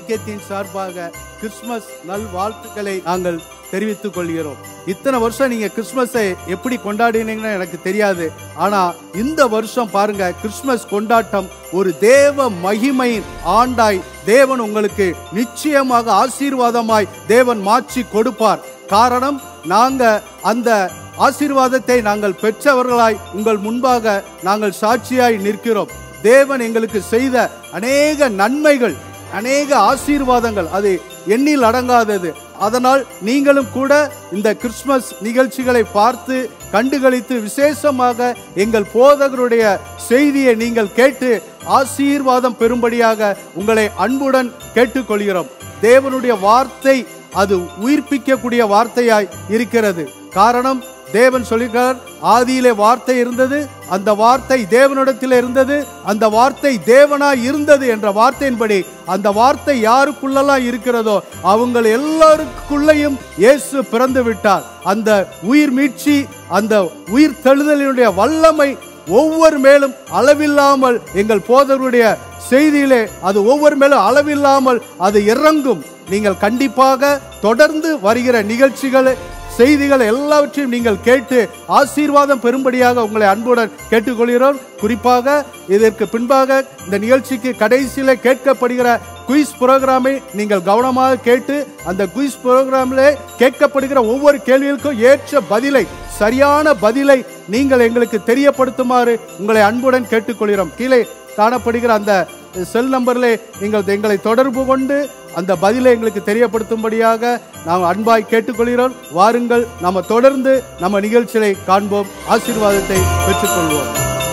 ஐக்கியத்தின் சார்பாக கிறிஸ்துமஸ் நல் வாழ்த்துக்களை நாங்கள் தெரிவித்துக் கொள்கிறோம் இத்தனை வருஷம் நீங்க கிறிஸ்துமஸை எப்படி கொண்டாடினீங்கன்னு எனக்கு தெரியாது ஆனா இந்த வருஷம் பாருங்க கிறிஸ்துமஸ் கொண்டாட்டம் ஒரு தேவ மகிமையின் ஆண்டாய் தேவன் உங்களுக்கு நிச்சயமாக ஆசீர்வாதமாய் தேவன் மாற்றி கொடுப்பார் காரணம் நாங்க அந்த ஆசீர்வாதத்தை நாங்கள் பெற்றவர்களாய் உங்கள் முன்பாக நாங்கள் சாட்சியாய் நிற்கிறோம் தேவன் எங்களுக்கு செய்த அநேக நன்மைகள் அநேக ஆசீர்வாதங்கள் அது எண்ணில் அடங்காதது அதனால் நீங்களும் கூட இந்த கிறிஸ்துமஸ் நிகழ்ச்சிகளை பார்த்து கண்டுகளித்து விசேஷமாக எங்கள் போதகருடைய செய்தியை நீங்கள் கேட்டு ஆசீர்வாதம் பெறும்படியாக உங்களை அன்புடன் கேட்டுக்கொள்கிறோம் தேவனுடைய வார்த்தை அது உயிர்ப்பிக்கக்கூடிய வார்த்தையாய் இருக்கிறது காரணம் தேவன் சொல்லுகிறார் ஆதியிலே வார்த்தை இருந்தது அந்த வார்த்தை தேவனிடத்தில் இருந்தது அந்த வார்த்தை தேவனாய் இருந்தது என்ற வார்த்தையின்படி அந்த வார்த்தை யாருக்குள்ளெல்லாம் இருக்கிறதோ அவங்க எல்லாருக்குள்ளேயும் இயேசு பிறந்து விட்டார் அந்த உயிர் மீட்சி அந்த உயிர் தெழுதலினுடைய வல்லமை ஒவ்வொரு மேலும் அளவில்லாமல் எங்கள் போதருடைய செய்தியிலே அது ஒவ்வொரு மேலும் அளவில்லாமல் அது இறங்கும் நீங்கள் கண்டிப்பாக தொடர்ந்து வருகிற நிகழ்ச்சிகளை செய்திகள் எல்லாவற்றையும் நீங்கள் கேட்டு ஆசீர்வாதம் பெறும்படியாக உங்களை அன்புடன் கேட்டுக்கொள்கிறோம் குறிப்பாக இதற்கு பின்பாக இந்த நிகழ்ச்சிக்கு கடைசியில கேட்கப்படுகிற குயிஸ் புரோகிராமை நீங்கள் கவனமாக கேட்டு அந்த குயிஸ் புரோகிராமிலே கேட்கப்படுகிற ஒவ்வொரு கேள்விகளுக்கும் ஏற்ற பதிலை சரியான பதிலை நீங்கள் எங்களுக்கு தெரியப்படுத்துமாறு உங்களை அன்புடன் கேட்டுக்கொள்கிறோம் கீழே காணப்படுகிற அந்த செல் நம்பரிலே நீங்கள் எங்களை தொடர்பு கொண்டு அந்த பதிலை எங்களுக்கு தெரியப்படுத்தும்படியாக நாம் அன்பாய் கேட்டுக்கொள்கிறோம் வாருங்கள் நாம தொடர்ந்து நம்ம நிகழ்ச்சியை காண்போம் ஆசீர்வாதத்தை பெற்றுக்கொள்வோம்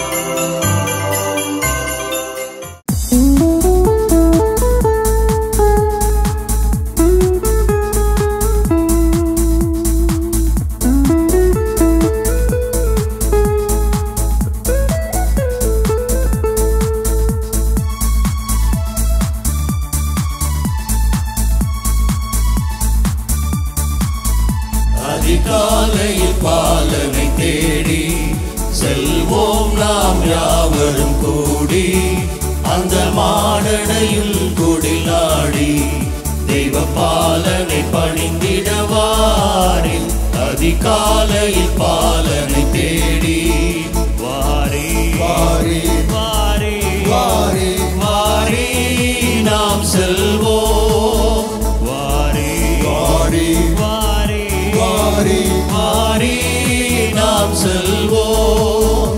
அதிகாலையில் பாலனை தேடி செல்வோம் நாம் யாவரும் கூடி அந்த மாடனையும் குடிலாடி தெய்வ பாலனை பணிந்திடவாரில் அதிகாலையில் பாலனை தேடி வாரி வாரி வாரி வாரி வாரி நாம் செல்வோம் வாரி வாரி வாரி வாரி வாரி நாம் செல்வோம்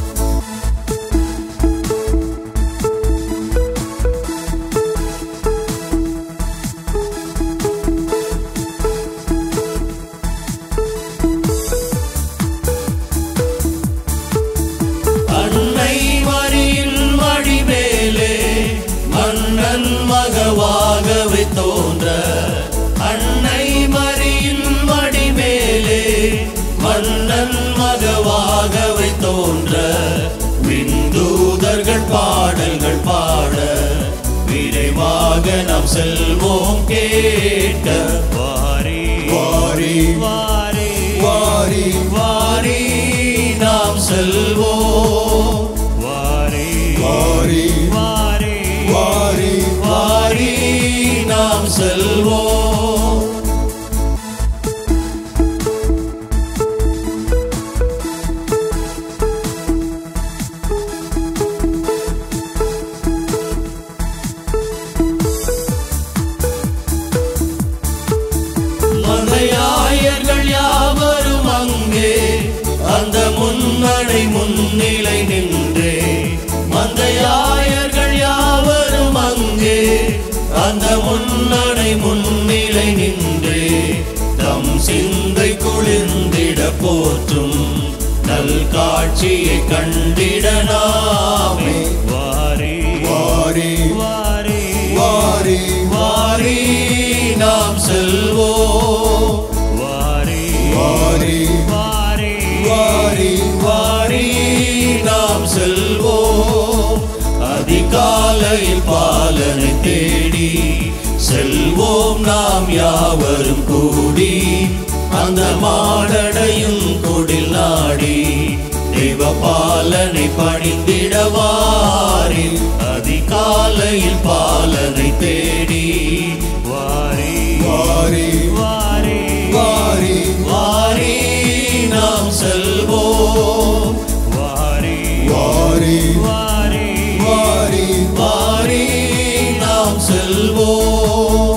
அன்னை மரியின் மடிமேலே மன்னன் மகவாகவே தோன்ற அன்னை மரியின் மடிமேலே மன்னன் மகவாகவே தோன்ற விந்தூதர்கள் பாடல்கள் பாட விரைவாக நாம் செல்வோம் கேட்க வாரி வாரி வாரி வாரி வாரி நாம் செல்வோம் வாரி வாரி வாரி வாரி வாரி நாம் செல்வோம் மந்தையாயர்கள் யாவரும் அங்கே அந்த முன்னணை முன்னிலை நின்றே மந்தையாயர்கள் யாவரும் அங்கே அந்த முன்னணை முன்னிலை நின்றே தம் சிந்தை குளிர்ந்திட போற்றும் நல் காட்சியை கண்டிட நாமே வாரி வாரி வாரி வாரி வாரி நாம் செல்வோம் வாரி வாரி வாரி வாரி வாரி நாம் செல்வோம் அதிகாலையில் பாலனை தேடி செல்வோம் நாம் யாவரும் கூடி அந்த மாடடையும் கொடில் நாடி தேவபாலனை பணிந்திடவாரி அதிகாலையில் பாலனை தேடி வாரி வாரி வாரி வாரி வாரி நாம் செல்வோம் வாரி வாரி வாரி வாரி வாரி நாம் செல்வோம்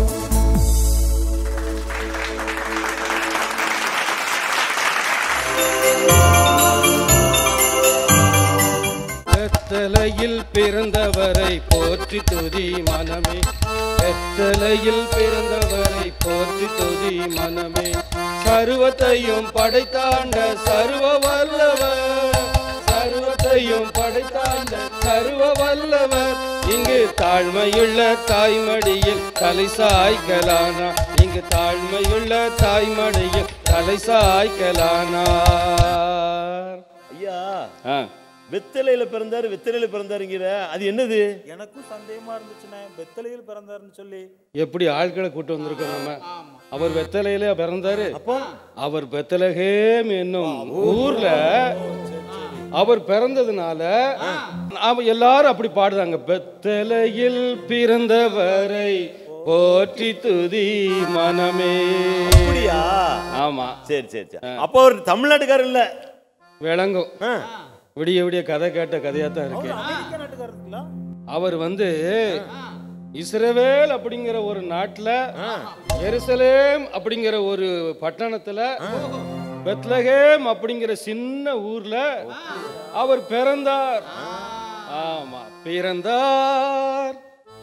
வெத்தலையில் பிறந்தவரை போற்றி துதி மனமே வெத்தலையில் பிறந்தவரை போற்றி துதி மனமே சர்வத்தையும் படைத்தாண்ட சர்வ வல்லவர் சர்வத்தையும் படைத்தாண்ட சர்வ வல்லவர் இங்கு தாழ்மையுள்ள தாய்மடியில் தலை சாய்க்கலானா இங்கு தாழ்மையுள்ள தாய்மடியில் தலை சாய்க்கலானார் ஐயா ஆ வெத்தலையில பிறந்தாரு வெத்தலையில பிறந்தாருங்கிற அது என்னது எனக்கும் சந்தேகமா இருந்துச்சுண்ணே பெத்தலையில் பிறந்தாருன்னு சொல்லி எப்படி ஆட்களை கூட்டு வந்திருக்கோம் நம்ம அவர் வெத்தலையில பிறந்தாரு அப்போ அவர் பெத்தலகேம் என்னும் ஊர்ல அவர் பிறந்ததுனால நாம எல்லாரும் அப்படி பாடுறாங்க பெத்தலையில் பிறந்தவரை போற்றி துதி மனமே அப்படியா ஆமா சரி சரி சரி அப்போ அவர் தமிழ்நாட்டுக்காரர் இல்ல விளங்கும் ஆ. விடிய விடிய கதை கேட்ட கதையா தான் இருக்கு அமெரிக்க நாட்டுக்காரருங்களா அவர் வந்து இஸ்ரவேல் அப்படிங்கிற ஒரு நாட்டுல எருசலேம் அப்படிங்கிற ஒரு பட்டணத்துல பெத்லகேம் அப்படிங்கிற சின்ன ஊர்ல அவர் பிறந்தார் ஆமா பிறந்தார்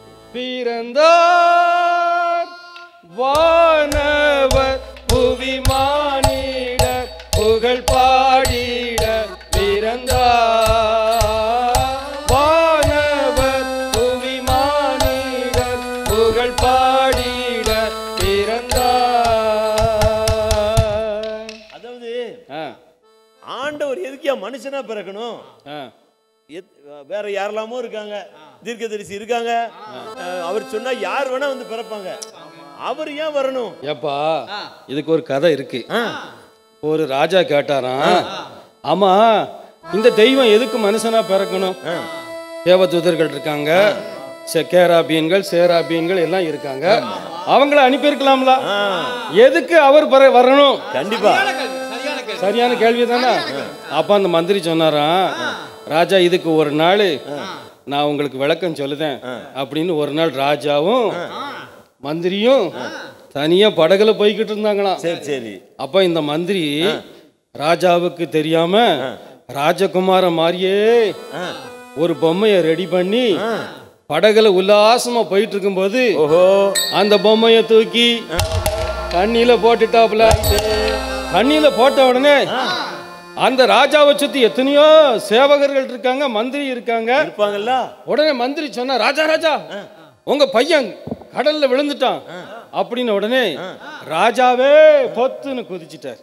பிறந்தார் வானவர் புவி மானிடர் புகழ் பாடிட பிறந்தார் வானவர் புவி மானிடர் புகழ் பாடிட பிறந்தார் அதாவது ஆ, ஆண்டவர் எதுக்கியா மனுஷனா பிறக்கணும் ஆ. எத்- வேற யாரெல்லாமோ இருக்காங்க தீர்க்கதரிசி இருக்காங்க அஹ், அவர் சொன்னா யார் வேணா வந்து பிறப்பாங்க அவர் ஏன் வரணும் ஏப்பா இதுக்கு ஒரு கதை இருக்கு ஒரு ராஜா கேட்டாராம் ஆமா இந்த தெய்வம் எதுக்கு மனுஷனா பிறக்கணும் தேவதூதர்கள் இருக்காங்க செ- கேராபீன்கள் சேராபீன்கள் எல்லாம் இருக்காங்க அவங்கள அனுப்பியிருக்கலாம்ல எதுக்கு அவர் பிற வரணும் கண்டிப்பா சரியான கேள்வி தானே அப்ப அந்த மந்திரி சொன்னாராம் ராஜா இதுக்கு ஒரு நாள் நான் உங்களுக்கு விளக்கம் சொல்லுதேன் அப்படின்னு ஒரு நாள் ராஜாவும் மந்திரியும் தனியா படகுல போய்கிட்டு இருந்தாங்களாம் சரி சரி அப்ப இந்த மந்திரி ராஜாவுக்கு தெரியாம ராஜகுமார மாதிரியே ஒரு பொம்மையை ரெடி பண்ணி படகுல உல்லாசமா போயிட்டு இருக்கும்போது ஓஹோ அந்த பொம்மையை தூக்கி தண்ணியில போட்டுட்டாப்புல தண்ணியில போட்ட உடனே அந்த ராஜாவை சுத்தி எத்தனையோ சேவகர்கள் இருக்காங்க மந்திரி இருக்காங்க இருப்பாங்கல்ல உடனே மந்திரி சொன்னா ராஜா ராஜா உங்க பையன் கடல்ல விழுந்துட்டான் அப்படின்னு உடனே ராஜாவே பொத்துன்னு குதிச்சிட்டார்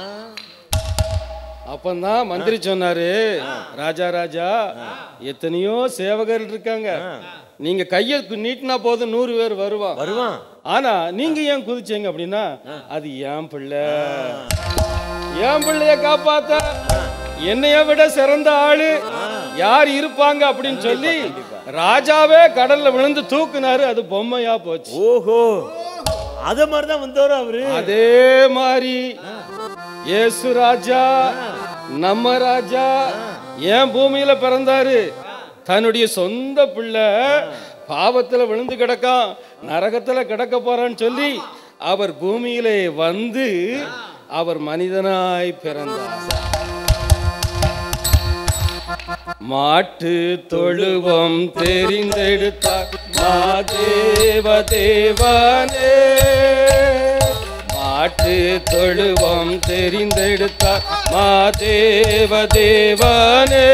அப்பந்தான் மந்திரி சொன்னாரு ராஜா ராஜா எத்தனையோ சேவகர் இருக்காங்க நீங்க கைய நீட்டினா போதும் நூறு பேர் வருவான் வருவான் ஆனா நீங்க ஏன் குதிச்சீங்க அப்படின்னா அது என் பிள்ளை என் பிள்ளைய காப்பாத்த என்னைய விட சிறந்த ஆளு யார் இருப்பாங்க அப்படின்னு சொல்லி ராஜாவே கடல்ல விழுந்து தூக்குனாரு அது பொம்மையா போச்சு ஓஹோ அத மாதிரி தான் வந்தவர் அவரு அதே மாதிரி இயேசு ராஜா நம்ம ராஜா ஏன் பூமியில பிறந்தாரு தன்னுடைய சொந்த பிள்ளை பாவத்துல விழுந்து கிடக்கான் நரகத்துல கிடக்க போறான்னு சொல்லி அவர் பூமியிலே வந்து அவர் மனிதனாய் பிறந்தார் மாட்டு தொழுவம் தெரிந்தெடுத்தார் மாதேவ தேவனே மாட்டு தொழுவம் தெரிந்தெடுத்தார் மாதேவ தேவனே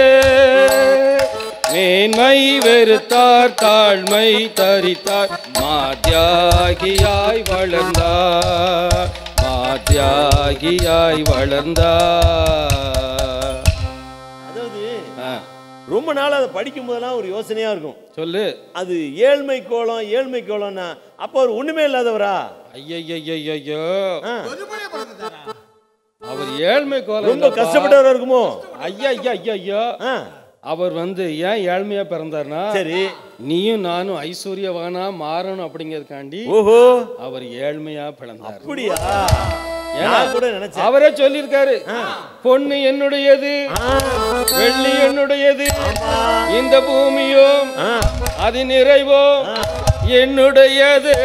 மேன்மை வெறுத்தார் தாழ்மை தரித்தார் மாத்தியாகியாய் வளர்ந்தார் மாத்தியாகியாய் வளர்ந்தார் அதாவது ஆ, ரொம்ப நாள் அதை படிக்கும் போதெல்லாம் ஒரு யோசனையா இருக்கும் சொல்லு அது ஏழ்மை கோலம் ஏழ்மை கோலம்னா அப்போ அவர் ஒண்ணுமே இல்லாதவரா ஐயையையையோ ஆ. அவர் ஏழ்மை கோலம் ரொம்ப இல்லப்பா. கஷ்டப்பட்டவரா இருக்குமோ ஐயா ஐயா ஐயா ஐயா ஆ, அவர் வந்து ஏன் ஏழ்மையா பிறந்தார்னா சரி நீயும் நானும் ஐஸ்வர்யவானா மாறணும் அப்படிங்கிறதுக்காண்டி ஓஹோ அவர் ஏழ்மையா பிறந்தார் அப்படியா ஏன்னா, நான் கூட நினைச்சேன் அவரே சொல்லியிருக்காரு பொண்ணு என்னுடையது வெள்ளி என்னுடையது இந்த பூமியும் ஆ, அது நிறைவும் என்னுடையது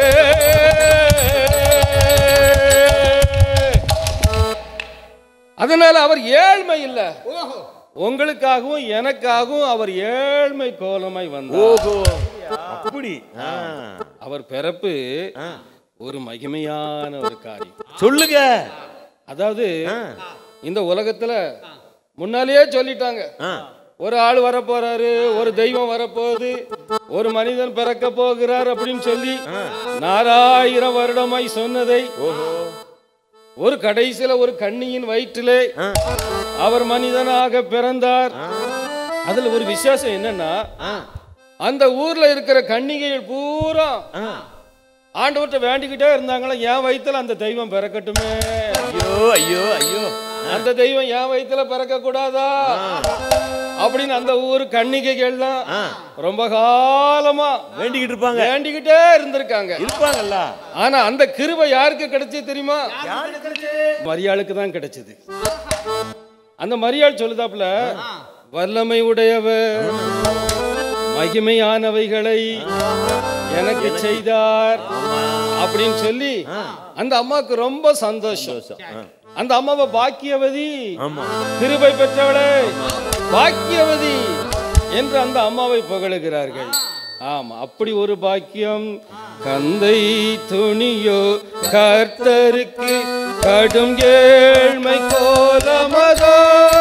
அதனால அவர் ஏழ்மை இல்ல உங்களுக்காகவும் எனக்காகவும் அவர் ஏழ்மை கோலமாய் வந்தார் ஓஹோ அப்படி ஆ, அவர் பிறப்பு ஆ. ஒரு மகிமையான ஒரு காரியம் சொல்லுங்க அதாவது ஆ, இந்த உலகத்துல முன்னாலேயே சொல்லிட்டாங்க ஆ, ஒரு ஆள் வரப்போறாரு ஒரு தெய்வம் வரப்போகுது ஒரு மனிதன் பிறக்க போகிறார் அப்படின்னு சொல்லி நாலாயிரம் வருடமாய் சொன்னதை ஓஹோ ஒரு கடைசியில ஒரு கண்ணியின் வயிற்றிலே ஆ, அவர் மனிதனாக பிறந்தார் அதுல ஒரு விசேஷம் என்னன்னா ஆ, அந்த ஊர்ல இருக்கிற கன்னிகைகள் பூரா ஆ. ஆண்டவர்கிட்ட வேண்டிக்கிட்டே இருந்தாங்களா என் வயித்துல அந்த தெய்வம் பிறக்கட்டுமே ஐயோ ஐயோ ஐயோ அந்த தெய்வம் என் வயித்துல பிறக்க கூடாதா அப்படின்னு அந்த ஊர் கன்னிகைகள்லாம் ஆ, ரொம்ப காலமா வேண்டிக்கிட்டு இருப்பாங்க வேண்டிக்கிட்டே இருந்திருக்காங்க இருப்பாங்கல்ல ஆனா அந்த கிருபை யாருக்கு கிடைச்சது தெரியுமா மரியாளுக்கு தான் கிடைச்சது அந்த மரியாள் சொல்லுதாப்புல வல்லமை உடையவர் மகிமையானவைகளை எனக்கு செய்தார் அப்படின்னு சொல்லி அந்த அம்மாவுக்கு ரொம்ப சந்தோஷம் அந்த அம்மாவை பாக்கியவதி ஆமா கிருபை பெற்றவளே பாக்கியவதி என்று அந்த அம்மாவை புகழுகிறார்கள் ஆமா அப்படி ஒரு பாக்கியம் கந்தை துணியோ கர்த்தருக்கு கடும் ஏழ்மை கோலமதோ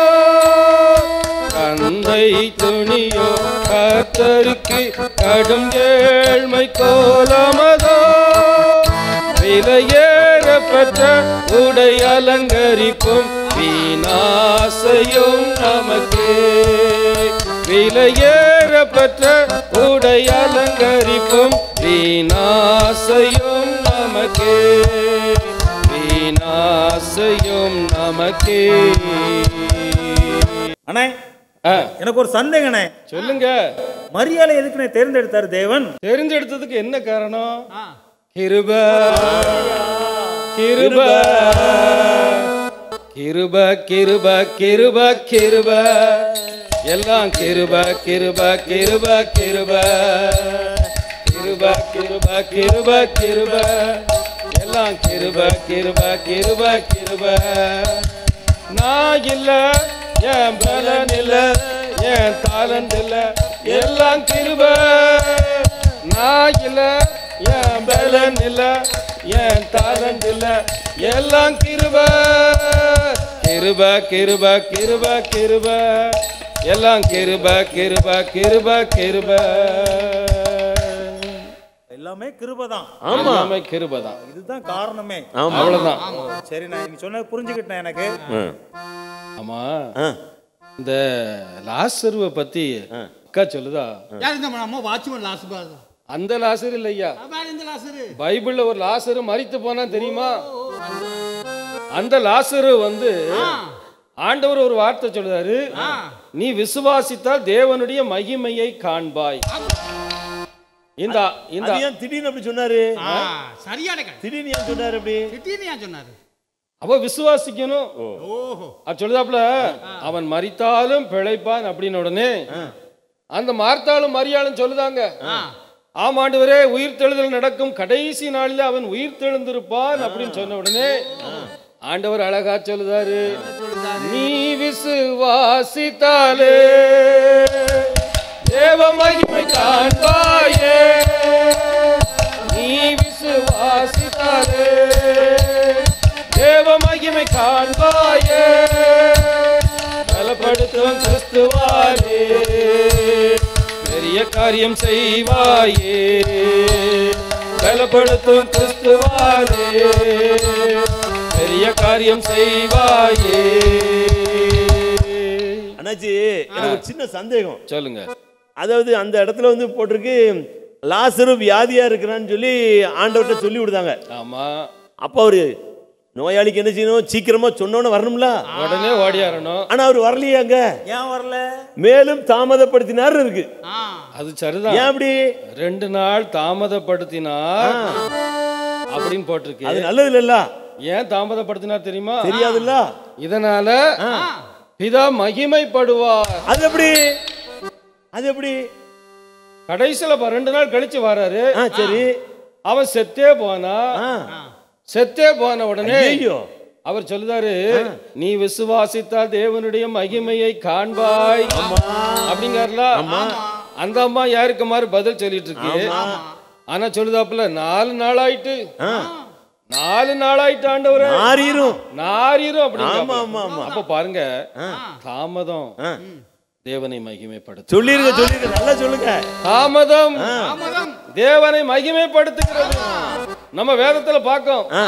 கந்தை துணியோ கர்த்தருக்கு கடும் ஏழ்மை கோலமதோ விலையேறப்பட்ட உடை அலங்கரிப்பும் வீணாசையும் நமக்கு விலையேறப்பட்ட உடை அலங்கரிப்பும் வீணாசையும் நமக்கு வீணாசையும் நமக்கு அண்ணே ஆ, எனக்கு ஒரு சந்தேகண்ணே சொல்லுங்க மரியாதை எதுக்குண்ணே தேர்ந்தெடுத்தாரு தேவன் தெரிஞ்செடுத்ததுக்கு என்ன காரணம் கிருப கிருப கிருப கிருப கிருப கிருப எல்லாம் கிருப கிருப கிருப கிருப கிருப கிருப கிருப கிருப எல்லாம் கிருப கிருப கிருப கிருப நான் இல்ல என் பலன் இல்ல என் தாளன் இல்ல எல்லாம் கிருப நான் இல்ல என் பலன் இல்ல என் தாளன் இல்ல எல்லாம் கிருப கிருப கிருப கிருப கிருப எல்லாம் கிருப கிருப கிருப கிருப எல்லாமே கிருபதான் ஆமா எல்லாமே கிருப தான் இதுதான் காரணமே ஆமா அவ்வளவுதான் சரி நான் நீங்க சொன்னது புரிஞ்சுக்கிட்டேன் எனக்கு ஆ, ஆமா ஆ, இந்த லாசருவை பத்தி அக்கா சொல்லுதா யார் இந்த நம்ம வாட்ச்மேன் லாஸ்ட் பாரு அந்த லாசர் இல்லையா வேற இந்த லாசரு பைபிள்ல ஒரு லாசரு மரித்து போனா தெரியுமா அந்த லாசரு வந்து ஆண்டவர் ஒரு வார்த்தை சொல்றாரு நீ விசுவாசித்தால் தேவனுடைய மகிமையை காண்பாய் இந்த இந்த அது ஏன் திடீர்னு அப்படி சொன்னாரு சரியான கணக்கு. திடீர்னு ஏன் சொன்னாரு அப்படி திடீர்னு ஏன் சொன்னாரு அவ விசுவாசிக்கணும் ஓஹோ அது சொல்லுதாப்புல அவன் மரித்தாலும் பிழைப்பான் அப்படின்னு உடனே அந்த மார்த்தாலும் மரியாளும் சொல்லுதாங்க ஆமாண்டவரே உயிர் தெழுதல் நடக்கும் கடைசி நாளில் அவன் உயிர் தெழுந்திருப்பான் அப்படின்னு சொன்ன உடனே ஆண்டவர் அழகா சொல்லுதாரு நீ விசுவாசித்தாலே தேவ மகிமை காண்பாயே நீ விசுவாசித்தாலே தேவ மகிமை காண்பாயே பலப்படுத்தும் கிறிஸ்துவாரே பெரிய காரியம் செய்வாயே பலப்படுத்தும் கிறிஸ்துவாரே பெரிய காரியம் செய்வாயே அண்ணாச்சி எனக்கு ஒரு சின்ன சந்தேகம் சொல்லுங்க அதாவது அந்த இடத்துல வந்து போட்டிருக்கு லாசரு வியாதியா இருக்கிறான்னு சொல்லி ஆண்டவர்கிட்ட சொல்லி விடுதாங்க ஆமா அப்போ அவரு நோயாளிக்கு என்ன செய்யணும் சீக்கிரமா சொன்னோன்னு வரணும்ல உடனே ஓடியாரணும் ஆனா அவர் வரலையே அங்க ஏன் வரல மேலும் தாமதப்படுத்தினார் இருக்கு ஆ அது சரிதான் ஏன் அப்படி ரெண்டு நாள் தாமதப்படுத்தினார் அப்படின்னு போட்டிருக்கு அது நல்லது இல்லல்ல ஏன் தாமதப்படுத்தினார் தெரியுமா தெரியாதுல்ல இதனால பிதா மகிமைப்படுவார் அது எப்படி அது எப்படி கடைசியில ப- ரெண்டு நாள் கழிச்சு வராரு ஆ சரி அவன் செத்தே போனா ஆ செத்தே போன உடனே ஐயோ அவர் சொல்லுதாரு நீ விசுவாசித்தால் தேவனுடைய மகிமையை காண்பாய் அப்படிங்கிறார்ல அந்த அம்மா யாருக்கு மாதிரி பதில் சொல்லிட்டு இருக்கு ஆனா சொல்லுதாப்புல நாலு நாள் ஆயிட்டு நாலு நாள் ஆயிட்டு ஆண்டவரே மாறிரும் நாரிரும் அப்படிங்க ஆமா ஆமா ஆமா அப்ப பாருங்க தாமதம் தேவனை மகிமைப்படுத்து சொல்லிருங்க சொல்லிருங்க நல்லா சொல்லுங்க தாமதம் தாமதம் தேவனை மகிமைப்படுத்துகிறது நம்ம வேதத்துல பார்க்கோம் ஆ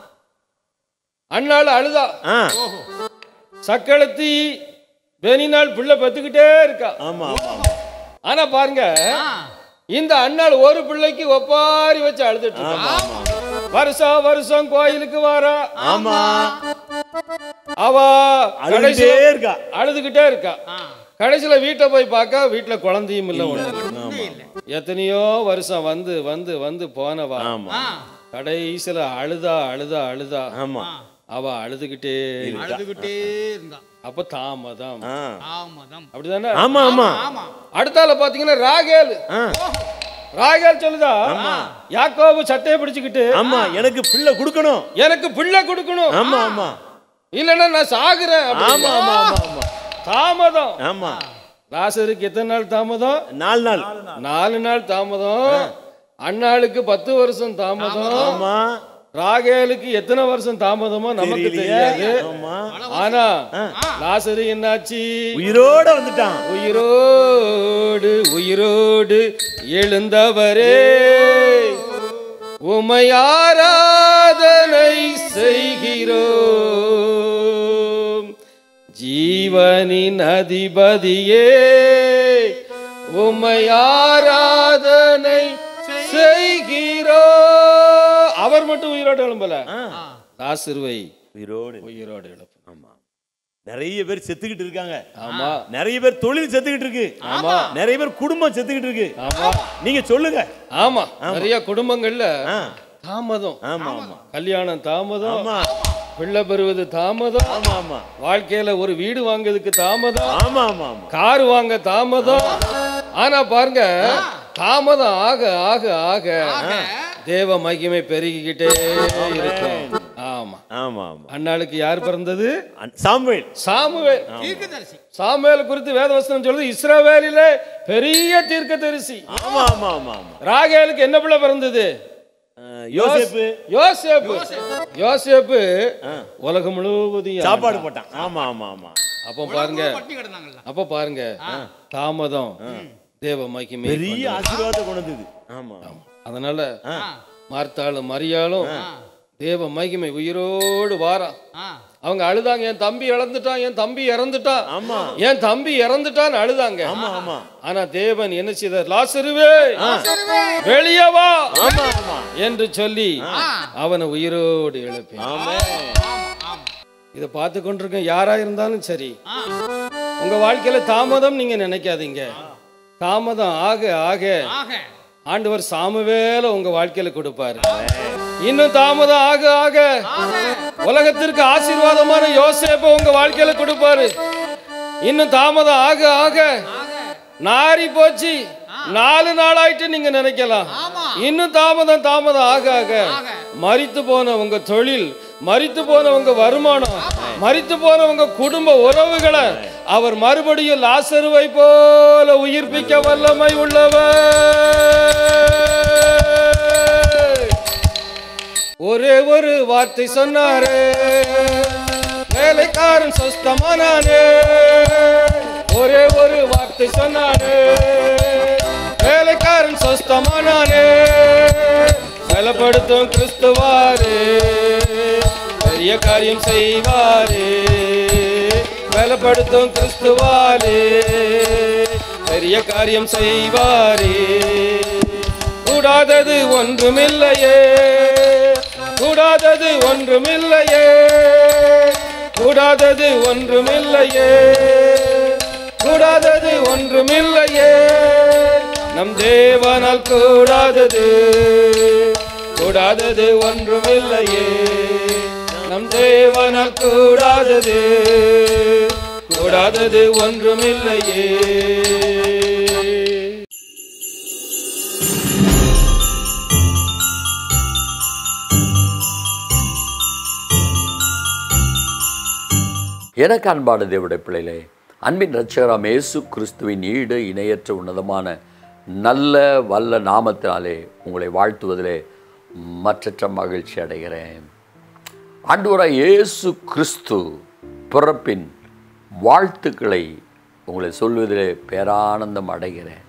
அண்ணாள் அழுதா ஆ சக்களத்தி பெனினாள் பிள்ளை பெத்துக்கிட்டே இருக்கா ஆமா ஆமா ஆமா. ஆனா பாருங்க ஆ இந்த அண்ணாள் ஒரு பிள்ளைக்கு ஒப்பாரி வச்சு அழுதுட்டு இருக்கா வருஷம் வருஷம் கோயிலுக்கு வாரா ஆமா அவ அழுதுகிட்டே கடைசியில இருக்கா அழுதுகிட்டே இருக்கா ஆ கடைசியில வீட்டை போய் பார்க்க வீட்டுல குழந்தையும் இல்ல ஒண்ணு ஒண்ணுமே இல்லை எத்தனையோ வருஷம் வந்து வந்து வந்து போனவா ஆமா ஆ கடைசியில அழுதா அழுதா அழுதா ஆமா அவ அழுதுகிட்டே இருக்கா. அழுதுகிட்டே இருந்தா அப்ப தாமதம் ஆ. தாமதம் அப்படிதானே ஆமா ஆமா ஆமா அடுத்தால பாத்தீங்கன்னா ராகேல் ஆ. ராகேல் சொல்லுதா யாக்கோபு சட்டையை பிடிச்சுக்கிட்டு ஆமா எனக்கு பிள்ளை கொடுக்கணும் எனக்கு பிள்ளை கொடுக்கணும் ஆமா ஆமா இல்லைன்னா நான் சாகுறேன் ஆமா அப்படின்னா. ஆமா ஆமா ஆமா தாமதம் ஆமா லாசருக்கு எத்தனை நாள் தாமதம் நாலு நாள் நாலு நாள் தாமதம் அண்ணாளுக்கு பத்து வருஷம் தாமதம் ஆமா ராகேலுக்கு எத்தனை வருஷம் தாமதமோ நமக்கு தெரியலையே. தெரியாது ஆமா ஆனா லாசரு என்னாச்சு உயிரோட வந்துட்டான் உயிரோடு உயிரோடு எழுந்தவரே உமை ஆராதனை செய்கிறோம் ஜீவனின் அதிபதியே உமை ஆராதனை செய்கிறோம் அவர் மட்டும் உயிரோடு எழும்பல லாசருவை உயிரோடு உயிரோடு எழுப்பு ஆமா நிறைய பேர் செத்துக்கிட்டு இருக்காங்க ஆமா நிறைய பேர் தொழில் செத்துக்கிட்டு இருக்கு ஆமா நிறைய பேர் குடும்பம் செத்துக்கிட்டு இருக்கு ஆமா நீங்க சொல்லுங்க ஆமா நிறைய குடும்பங்கள்ல ஆ. தாமதம் ஆமா ஆமா கல்யாணம் தாமதம் ஆமா பிள்ளை பெறுவது தாமதம் ஆமா ஆமா வாழ்க்கையில ஒரு வீடு வாங்குறதுக்கு தாமதம் ஆமா ஆமா ஆமா கார் வாங்க தாமதம் ஆனா பாருங்க தாமதம் ஆக ஆக ஆக தேவ மகிமை பெருகிக்கிட்டே இருக்கும் ஆமா ஆமா ஆமா அண்ணாளுக்கு யார் பிறந்தது அன்- சாமுவேல் சாமுவேல் தீர்க்கதரிசி சாமுவேல் குறித்து வேதவசனம் சொல்லுது இஸ்ரவேலிலே பெரிய தீர்க்கதரிசி ஆமா ஆமா ஆமா ஆமா ராகேலுக்கு என்ன பிள்ளை பிறந்தது அஹ், யோசேப்பு யோசேப்பு யோசேப்பு உலகம் முழுவதும் சாப்பாடு போட்டான் ஆமா ஆமா ஆமா அப்போ பாருங்க பட்டி கிடந்தாங்கல்ல அப்போ பாருங்க தாமதம் தேவ மகிமை பெரிய ஆசீர்வாதத்தை கொண்டு வந்தது ஆமா அதனால ஆ மார்த்தாளும் மரியாளும் தேவ மகிமை உயிரோடு வாரான் ஆ அவங்க அழுதாங்க என் தம்பி இழந்துட்டான் என் தம்பி இறந்துட்டான் ஆமா என் தம்பி இறந்துட்டான்னு அழுதாங்க ஆமா ஆமா ஆனா தேவன் என்ன செய்தார் லாசருவே வெளியே வா ஆமா ஆமா என்று சொல்லி அவனை உயிரோடு எழுப்பி ஆமே இதை பார்த்து கொண்டிருக்க யாரா இருந்தாலும் சரி உங்க வாழ்க்கையில தாமதம் நீங்க நினைக்காதீங்க தாமதம் ஆக ஆக ஆக ஆண்டவர் சாமுவேல உங்க வாழ்க்கையில கொடுப்பாரு இன்னும் தாமதம் ஆக ஆக உலகத்திற்கு ஆசீர்வாதமான யோசேப்ப உங்க வாழ்க்கையில கொடுப்பாரு இன்னும் தாமதம் ஆக ஆக நாரி போச்சு நாலு நாளாயிட்டு நீங்க நினைக்கலாம் இன்னும் தாமதம் தாமதம் ஆக ஆக மரித்து போன உங்க தொழில் மரித்து போன உங்க வருமானம் மரித்து போன உங்க குடும்ப உறவுகளை அவர் மறுபடியும் லாசருவை போல உயிர்ப்பிக்க வல்லமை உள்ளவர் ஒரே ஒரு வார்த்தை சொன்னாரே வேலைக்காரன் சொஸ்தமானானே ஒரே ஒரு வார்த்தை சொன்னாரே வேலைக்காரன் சொஸ்தமானானே பலப்படுத்தும் கிறிஸ்துவாரே பெரிய காரியம் செய்வாரே பலப்படுத்தும் கிறிஸ்துவாரே பெரிய காரியம் செய்வாரே கூடாதது ஒன்றுமில்லையே கூடாதது ஒன்றுமில்லையே கூடாதது ஒன்றுமில்லையே கூடாதது ஒன்றுமில்லையே நம் தேவனால் கூடாதது கூடாதது ஒன்றுமில்லையே நம் தேவனால் கூடாதது கூடாதது ஒன்றுமில்லையே எனக்கு அன்பான தேவடைய பிள்ளைகளே அன்பின் ரட்சகராம் இயேசு கிறிஸ்துவின் ஈடு இணையற்ற உன்னதமான நல்ல வல்ல நாமத்தினாலே உங்களை வாழ்த்துவதிலே மற்றற்ற மகிழ்ச்சி அடைகிறேன் ஆண்டவராய் இயேசு கிறிஸ்து பிறப்பின் வாழ்த்துக்களை உங்களை சொல்வதிலே பேரானந்தம் அடைகிறேன்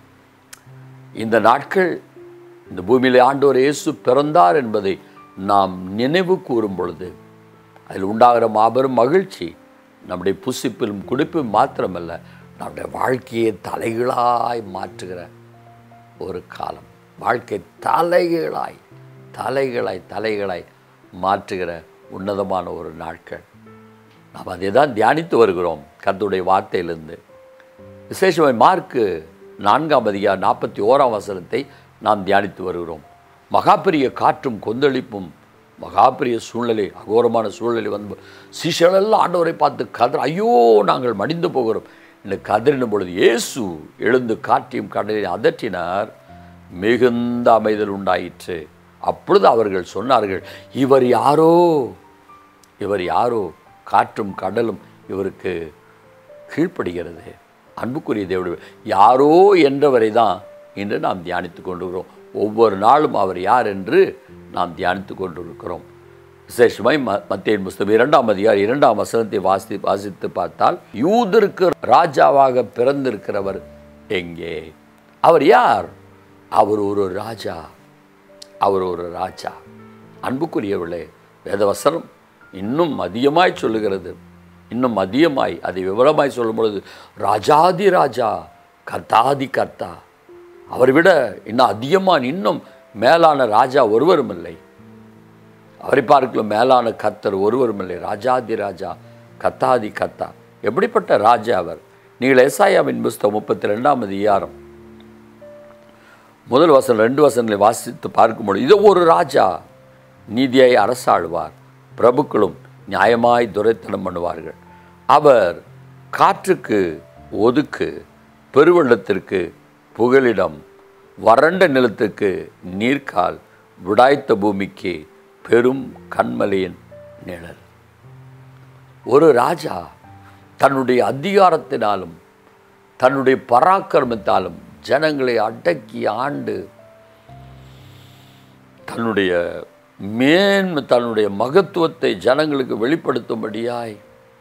இந்த நாட்கள் இந்த பூமியிலே ஆண்டவர் இயேசு பிறந்தார் என்பதை நாம் நினைவு கூறும் பொழுது அதில் உண்டாகிற மாபெரும் மகிழ்ச்சி நம்முடைய புசிப்பிலும் குடிப்பிலும் மாத்திரமல்ல நம்முடைய வாழ்க்கையை தலைகளாய் மாற்றுகிற ஒரு காலம் வாழ்க்கை தலைகளாய் தலைகளாய் தலைகளாய் மாற்றுகிற உன்னதமான ஒரு நாட்கள் நாம் அதை தான் தியானித்து வருகிறோம் கர்த்தருடைய வார்த்தையிலிருந்து விசேஷமாய் மார்க்கு நான்காம் அதிகார் நாற்பத்தி ஓராம் வசனத்தை நாம் தியானித்து வருகிறோம் மகாபெரிய காற்றும் கொந்தளிப்பும் மகாபெரிய சூழ்நிலை அகோரமான சூழ்நிலை வந்து சிஷலெல்லாம் ஆண்டவரை பார்த்து கதற ஐயோ நாங்கள் மடிந்து போகிறோம் என்று கதறின பொழுது இயேசு எழுந்து காற்றையும் கடலை அதட்டினார் மிகுந்த அமைதல் உண்டாயிற்று அப்பொழுது அவர்கள் சொன்னார்கள் இவர் யாரோ இவர் யாரோ காற்றும் கடலும் இவருக்கு கீழ்ப்படுகிறது அன்புக்குரிய தேவடு யாரோ என்றவரை தான் இன்று நாம் தியானித்து கொண்டிருக்கிறோம் ஒவ்வொரு நாளும் அவர் யார் என்று நாம் தியானித்து கொண்டிருக்கிறோம் விசேஷமாய் ம மத்தியின் புஸ்தகம் இரண்டாம் அதிகார் இரண்டாம் வசனத்தை வாசி வாசித்து பார்த்தால் யூதருக்கு ராஜாவாக பிறந்திருக்கிறவர் எங்கே அவர் யார் அவர் ஒரு ராஜா அவர் ஒரு ராஜா அன்புக்குரியவர்களே வேதவசனம் இன்னும் அதிகமாய் சொல்லுகிறது இன்னும் அதிகமாய் அதை விவரமாய் சொல்லும் பொழுது ராஜாதி ராஜா கர்த்தாதி கர்த்தா அவரை விட இன்னும் அதிகமான இன்னும் மேலான ராஜா ஒருவரும் இல்லை அவரை பார்க்கலும் மேலான கர்த்தர் ஒருவரும் இல்லை ராஜாதி ராஜா கத்தாதி கத்தா எப்படிப்பட்ட ராஜா அவர் நீங்கள் எஸ்ஐயாவின் புஸ்தகம் முப்பத்தி ரெண்டாம் அதிகாரம் முதல் வசனம் ரெண்டு வசனங்களை வாசித்து பார்க்கும்போது இது ஒரு ராஜா நீதியாய் அரசாழ்வார் பிரபுக்களும் நியாயமாய் துரைத்தனம் பண்ணுவார்கள் அவர் காற்றுக்கு ஒதுக்கு பெருவெள்ளத்திற்கு புகலிடம் வறண்ட நிலத்துக்கு நீர்க்கால் விடாய்த்த பூமிக்கு பெரும் கண்மலையின் நிழல் ஒரு ராஜா தன்னுடைய அதிகாரத்தினாலும் தன்னுடைய பராக்கிரமத்தாலும் ஜனங்களை அடக்கி ஆண்டு தன்னுடைய மேன்மை தன்னுடைய மகத்துவத்தை ஜனங்களுக்கு வெளிப்படுத்தும்படியாய்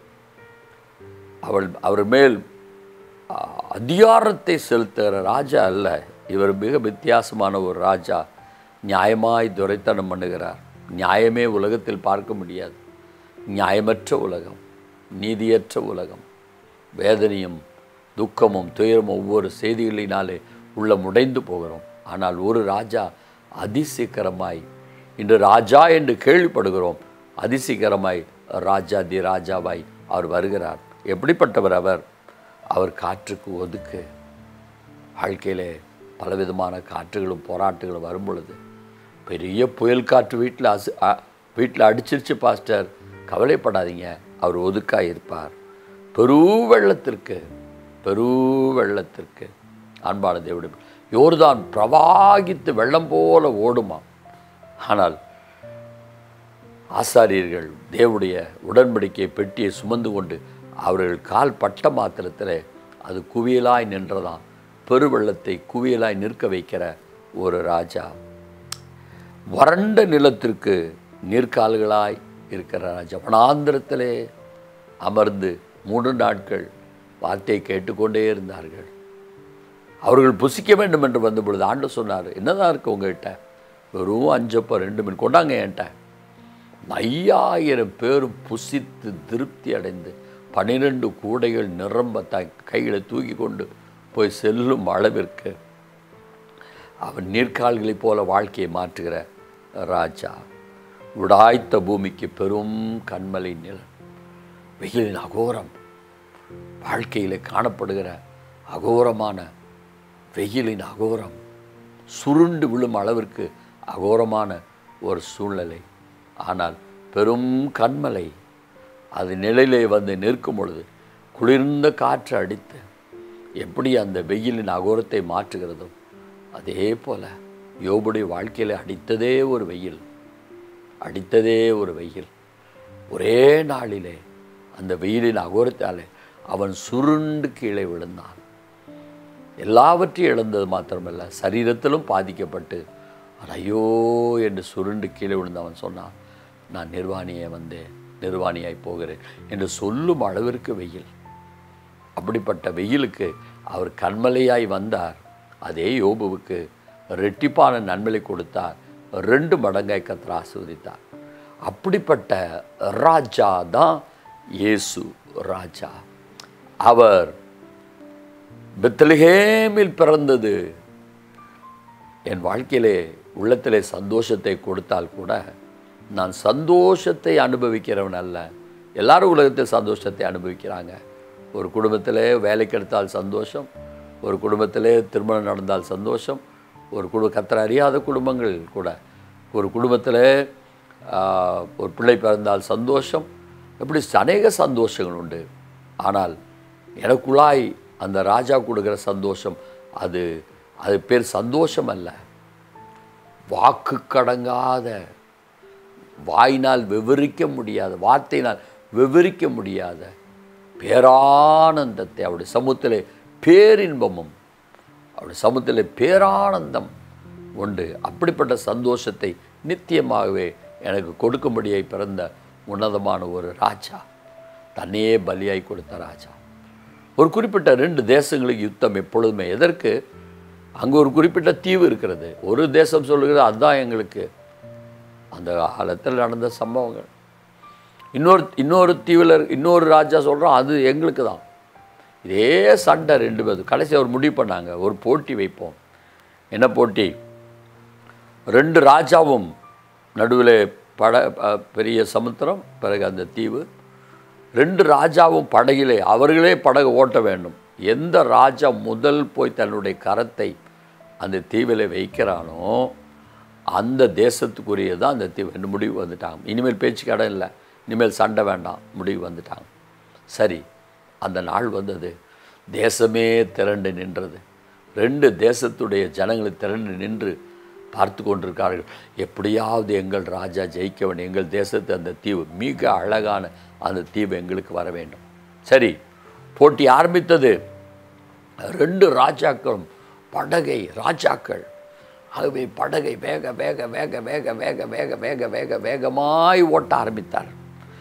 அவள் அவர் மேல் ஆ, அதிகாரத்தை செலுத்துகிற ராஜா அல்ல இவர் மிக வித்தியாசமான ஒரு ராஜா நியாயமாய் துரைத்தனம் பண்ணுகிறார் நியாயமே உலகத்தில் பார்க்க முடியாது நியாயமற்ற உலகம் நீதியற்ற உலகம் வேதனையும் துக்கமும் துயரமும் ஒவ்வொரு செய்திகளினாலே உள்ள முடைந்து போகிறோம் ஆனால் ஒரு ராஜா அதிசீக்கிரமாய் இன்று ராஜா என்று கேள்விப்படுகிறோம் அதிசீக்கிரமாய் ராஜாதி ராஜாவாய் அவர் வருகிறார் எப்படிப்பட்டவர் அவர் அவர் காற்றுக்கு ஒதுக்கு வாழ்க்கையிலே பலவிதமான காற்றுகளும் போராட்டங்களும் வரும் பொழுது பெரிய புயல் காற்று வீட்டில் அசு வீட்டில் அடிச்சிருச்சு பாஸ்டர் கவலைப்படாதீங்க அவர் ஒதுக்காக இருப்பார் பெரு வெள்ளத்திற்கு பெரு வெள்ளத்திற்கு அன்பான தேவடி யோர்தான் பிரவாகித்து வெள்ளம் போல ஓடுமா ஆனால் ஆசாரியர்கள் தேவனுடைய உடன்படிக்கை பெட்டியை சுமந்து கொண்டு அவர்கள் கால் பட்ட மாத்திரத்தில் அது குவியலாய் நின்றதாம் பெருவெள்ளத்தை குவியலாய் நிற்க வைக்கிற ஒரு ராஜா வறண்ட நிலத்திற்கு நீர்க்கால்களாய் இருக்கிற ராஜா வனாந்திரத்திலே அமர்ந்து மூன்று நாட்கள் வார்த்தையை கேட்டுக்கொண்டே இருந்தார்கள் அவர்கள் புசிக்க வேண்டும் என்று வந்த பொழுது ஆண்டு சொன்னார் என்னதான் இருக்கு உங்ககிட்ட வெறும் அஞ்சப்போ ரெண்டு மீன் கொண்டாங்க என்கிட்ட ஐயாயிரம் பேரும் புசித்து திருப்தி அடைந்து பன்னிரெண்டு கூடைகள் நிரம்ப த கைகளை தூக்கி கொண்டு போய் செல்லும் அளவிற்கு அவன் நீர்க்கால்களைப் போல வாழ்க்கையை மாற்றுகிற ராஜா உடாய்த்த பூமிக்கு பெரும் கண்மலை நிழல் வெயிலின் அகோரம் வாழ்க்கையில் காணப்படுகிற அகோரமான வெயிலின் அகோரம் சுருண்டு விழும் அளவிற்கு அகோரமான ஒரு சூழ்நிலை ஆனால் பெரும் கண்மலை அது நிலையிலே வந்து நிற்கும் பொழுது குளிர்ந்த காற்று அடித்து எப்படி அந்த வெயிலின் அகோரத்தை மாற்றுகிறதோ அதே போல யோபுடைய வாழ்க்கையில் அடித்ததே ஒரு வெயில் அடித்ததே ஒரு வெயில் ஒரே நாளிலே அந்த வெயிலின் அகோரத்தாலே அவன் சுருண்டு கீழே விழுந்தான் எல்லாவற்றையும் இழந்தது மாத்திரமல்ல சரீரத்திலும் பாதிக்கப்பட்டு அவன் ஐயோ என்று சுருண்டு கீழே விழுந்து அவன் சொன்னான் நான் நிர்வாணியை வந்தேன் நிர்வாணியாய் போகிறேன் என்று சொல்லும் அளவிற்கு வெயில் அப்படிப்பட்ட வெயிலுக்கு அவர் கண்மலையாய் வந்தார் அதே யோபுவுக்கு ரெட்டிப்பான நன்மையை கொடுத்தார் ரெண்டு மடங்காய் கத்தர் ஆசீர்வதித்தார் அப்படிப்பட்ட ராஜா தான் இயேசு ராஜா அவர் பெத்லஹேமில் பிறந்தது என் வாழ்க்கையிலே உள்ளத்திலே சந்தோஷத்தை கொடுத்தால் கூட நான் சந்தோஷத்தை அனுபவிக்கிறவன் அல்ல எல்லாரும் உலகத்தில் சந்தோஷத்தை அனுபவிக்கிறாங்க ஒரு குடும்பத்திலே வேலைக்கு எடுத்தால் சந்தோஷம் ஒரு குடும்பத்திலே திருமணம் நடந்தால் சந்தோஷம் ஒரு குடும்ப கத்தரை அறியாத குடும்பங்கள் கூட ஒரு குடும்பத்தில் ஒரு பிள்ளை பிறந்தால் சந்தோஷம் இப்படி அநேக சந்தோஷங்கள் உண்டு ஆனால் எனக்குள்ளாய் அந்த ராஜா கொடுக்குற சந்தோஷம் அது அது பேர் சந்தோஷம் அல்ல வாக்கு கடங்காத வாயினால் விவரிக்க முடியாத வார்த்தையினால் விவரிக்க முடியாத பேரானந்தத்தை அவருடைய சமூகத்திலே பேரின்பமும் அவருடைய சமூகத்திலே பேரானந்தம் உண்டு அப்படிப்பட்ட சந்தோஷத்தை நித்தியமாகவே எனக்கு கொடுக்கும்படியாய் பிறந்த உன்னதமான ஒரு ராஜா தன்னையே பலியாய் கொடுத்த ராஜா ஒரு குறிப்பிட்ட ரெண்டு தேசங்களுக்கு யுத்தம் எப்பொழுதுமே எதற்கு அங்கே ஒரு குறிப்பிட்ட தீவு இருக்கிறது ஒரு தேசம் சொல்லுகிறது அதுதான் எங்களுக்கு அந்த காலத்தில் நடந்த சம்பவங்கள் இன்னொரு இன்னொரு தீவில் இன்னொரு ராஜா சொல்கிறோம் அது எங்களுக்கு தான் இதே சண்டை ரெண்டு பேர் கடைசி அவர் முடிவு பண்ணாங்க ஒரு போட்டி வைப்போம் என்ன போட்டி ரெண்டு ராஜாவும் நடுவில் பட அஹ், பெரிய சமுத்திரம் பிறகு அந்த தீவு ரெண்டு ராஜாவும் படகிலே அவர்களே படகு ஓட்ட வேண்டும் எந்த ராஜா முதல் போய் தன்னுடைய கரத்தை அந்த தீவில் வைக்கிறானோ அந்த தேசத்துக்குரியது அந்த தீவு என்று முடிவு வந்துட்டாங்க இனிமேல் பேச்சுக்கு இடம் இல்லை இனிமேல் சண்டை வேண்டாம் முடிவு வந்துட்டாங்க சரி அந்த நாள் வந்தது தேசமே திரண்டு நின்றது ரெண்டு தேசத்துடைய ஜனங்களை திரண்டு நின்று பார்த்து கொண்டிருக்கார்கள் எப்படியாவது எங்கள் ராஜா ஜெயிக்க வேண்டும் எங்கள் தேசத்து அந்த தீவு மிக அழகான அந்த தீவு எங்களுக்கு வர வேண்டும் சரி போட்டி ஆரம்பித்தது ரெண்டு ராஜாக்களும் படகை ராஜாக்கள் ஆகவே படகை வேக வேக வேக வேக வேக வேக வேக வேக வேகமாய் ஓட்ட ஆரம்பித்தார்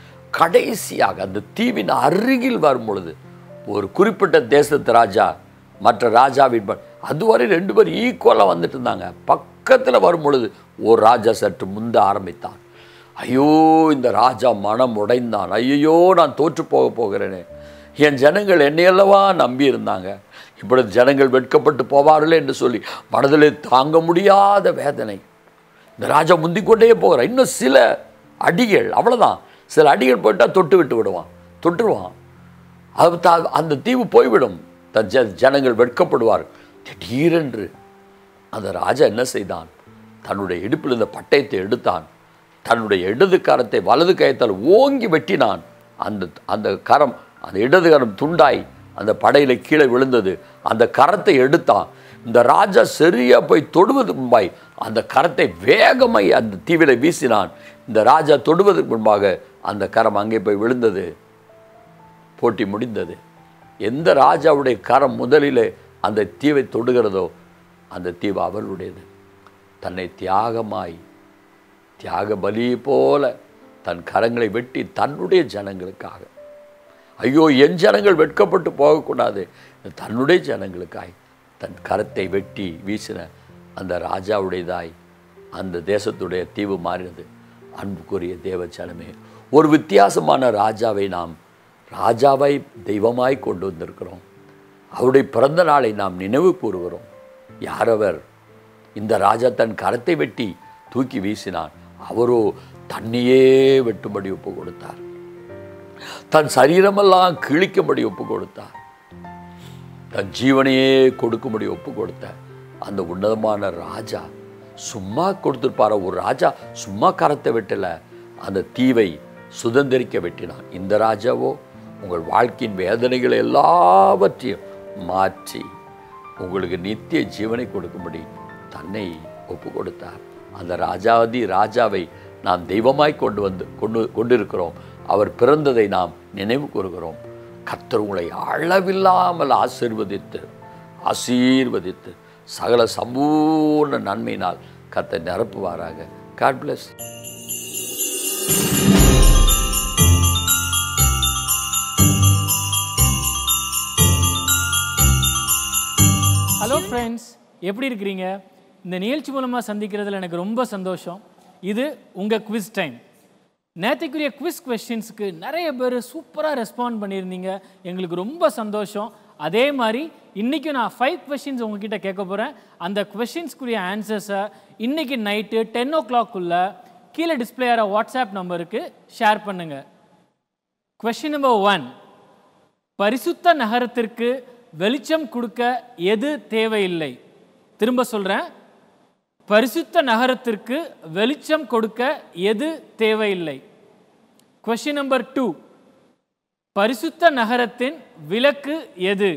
கடைசியாக அந்த தீவின் அருகில் வரும் பொழுது ஒரு குறிப்பிட்ட தேசத்து ராஜா மற்ற ராஜாவின் ப- அதுவரை ரெண்டு பேரும் ஈக்குவலாக வந்துட்டு இருந்தாங்க பக்கத்தில் வரும் பொழுது ஒரு ராஜா சற்று முந்த ஆரம்பித்தான் ஐயோ இந்த ராஜா மனம் உடைந்தான் ஐயோ நான் தோற்று போக போகிறேனே என் ஜனங்கள் என்னையல்லவா நம்பி இருந்தாங்க இப்பொழுது ஜனங்கள் வெட்கப்பட்டு போவார்களே என்று சொல்லி மனதிலே தாங்க முடியாத வேதனை இந்த ராஜா முந்திக் கொண்டே போகிறான் இன்னும் சில அடிகள் அவ்வளோதான் சில அடிகள் போயிட்டால் தொட்டு விட்டு விடுவான் தொட்டுருவான் அது தா- அந்த தீவு போய்விடும் தன் ஜ ஜனங்கள் வெட்கப்படுவார் திடீரென்று அந்த ராஜா என்ன செய்தான் தன்னுடைய இடுப்பில் இருந்த பட்டயத்தை எடுத்தான் தன்னுடைய இடது கரத்தை வலது கயத்தால் ஓங்கி வெட்டினான் அந்த அந்த கரம் அந்த இடது கரம் துண்டாய் அந்த படையில கீழே விழுந்தது அந்த கரத்தை எடுத்தான் இந்த ராஜா சரியா போய் தொடுவதற்கு முன்பாய் அந்த கரத்தை வேகமாய் அந்த தீவில வீசினான் இந்த ராஜா தொடுவதற்கு முன்பாக அந்த கரம் அங்கே போய் விழுந்தது போட்டி முடிந்தது எந்த ராஜாவுடைய கரம் முதலிலே அந்த தீவை தொடுகிறதோ அந்த தீவு அவர்களுடையது தன்னை தியாகமாய் தியாக பலி போல தன் கரங்களை வெட்டி தன்னுடைய ஜனங்களுக்காக ஐயோ என் ஜனங்கள் வெட்கப்பட்டு போகக்கூடாது தன்னுடைய ஜனங்களுக்காய் தன் கரத்தை வெட்டி வீசின அந்த ராஜாவுடையதாய் அந்த தேசத்துடைய தீவு மாறினது அன்புக்குரிய தேவ ஜனமே ஒரு வித்தியாசமான ராஜாவை நாம் ராஜாவை தெய்வமாய் கொண்டு வந்திருக்கிறோம் அவருடைய பிறந்த நாளை நாம் நினைவு கூறுகிறோம் யார் அவர் இந்த ராஜா தன் கரத்தை வெட்டி தூக்கி வீசினான் அவரோ தன்னையே வெட்டும்படி ஒப்பு கொடுத்தார் தன் சரீரமெல்லாம் கிழிக்கும்படி ஒப்பு கொடுத்தார் தன் ஜீவனையே கொடுக்கும்படி ஒப்பு கொடுத்த அந்த உன்னதமான ராஜா சும்மா கொடுத்துருப்பார ஒரு ராஜா சும்மா கரத்தை வெட்டல அந்த தீவை சுதந்திரிக்க வெட்டினான் இந்த ராஜாவோ உங்கள் வாழ்க்கையின் வேதனைகளை எல்லாவற்றையும் மாற்றி உங்களுக்கு நித்திய ஜீவனை கொடுக்கும்படி தன்னை ஒப்பு கொடுத்தார் அந்த ராஜாதி ராஜாவை நாம் தெய்வமாய் கொண்டு வந்து கொண்டு கொண்டிருக்கிறோம் அவர் பிறந்ததை நாம் நினைவு கூறுகிறோம் கர்த்தர் உங்களை அளவில்லாமல் ஆசீர்வதித்து ஆசீர்வதித்து சகல சம்பூர்ண நன்மையினால் கர்த்தர் நிரப்புவாராக காட் பிளஸ் ஹலோ ஃப்ரெண்ட்ஸ் எப்படி இருக்கிறீங்க இந்த நிகழ்ச்சி மூலமாக சந்திக்கிறதுல எனக்கு ரொம்ப சந்தோஷம் இது உங்கள் குவிஸ் டைம் நேற்றுக்குரிய குவிஸ் கொஸ்டின்ஸுக்கு நிறைய பேர் சூப்பராக ரெஸ்பாண்ட் பண்ணியிருந்தீங்க எங்களுக்கு ரொம்ப சந்தோஷம் அதே மாதிரி இன்றைக்கும் நான் ஃபைவ் கொஷின்ஸ் உங்ககிட்ட கேட்க போகிறேன் அந்த கொஷின்ஸ்க்குரிய ஆன்சர்ஸை இன்றைக்கி நைட்டு டென் ஓ கிளாக்குள்ளே கீழே டிஸ்பிளே ஆகிற வாட்ஸ்அப் நம்பருக்கு ஷேர் பண்ணுங்கள் கொஷின் நம்பர் ஒன் பரிசுத்த நகரத்திற்கு வெளிச்சம் கொடுக்க எது தேவையில்லை திரும்ப சொல்கிறேன் பரிசுத்த நகரத்திற்கு வெளிச்சம் கொடுக்க எது தேவையில்லை கொஷின் நம்பர் டூ பரிசுத்த நகரத்தின் விளக்கு எது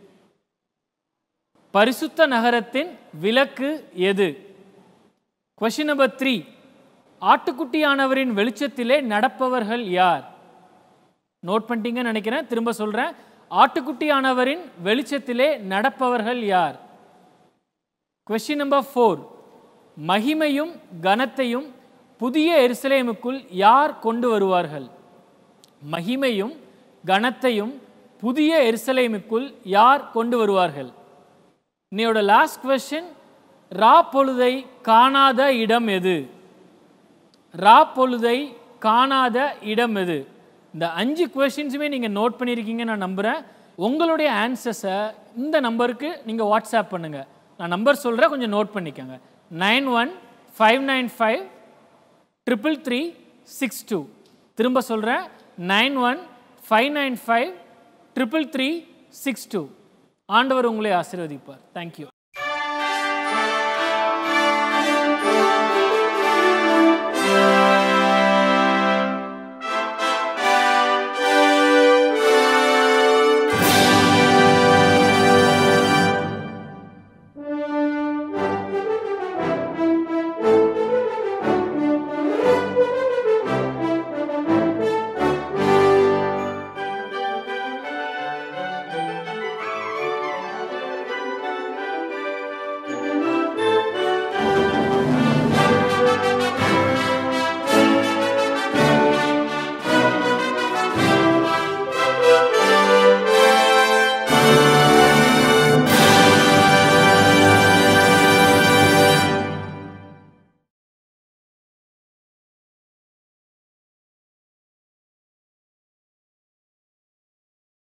பரிசுத்த நகரத்தின் விளக்கு எது கொஷின் நம்பர் த்ரீ ஆட்டுக்குட்டியானவரின் வெளிச்சத்திலே நடப்பவர்கள் யார் நோட் பண்ணிட்டீங்கன்னு நினைக்கிறேன் திரும்ப சொல்கிறேன் ஆட்டுக்குட்டியானவரின் வெளிச்சத்திலே நடப்பவர்கள் யார் கொஷின் நம்பர் ஃபோர் மகிமையும் கனத்தையும் புதிய எருசலேமுக்குள் யார் கொண்டு வருவார்கள் மகிமையும் கனத்தையும் புதிய எருசலேமுக்குள் யார் கொண்டு வருவார்கள் இன்னையோட லாஸ்ட் கொஸ்டின் ரா பொழுதை காணாத இடம் எது ரா பொழுதை காணாத இடம் எது இந்த அஞ்சு கொஷின்ஸுமே நீங்கள் நோட் பண்ணியிருக்கீங்க நான் நம்புகிறேன் உங்களுடைய ஆன்சர்ஸை இந்த நம்பருக்கு நீங்கள் வாட்ஸ்அப் பண்ணுங்கள் நான் நம்பர் சொல்கிறேன் கொஞ்சம் நோட் பண்ணிக்கோங்க nine one five nine five triple three six two திரும்ப சொல்கிறேன் nine one five nine five triple three six two ஆண்டவர் உங்களை ஆசீர்வதிப்பார் தேங்க்யூ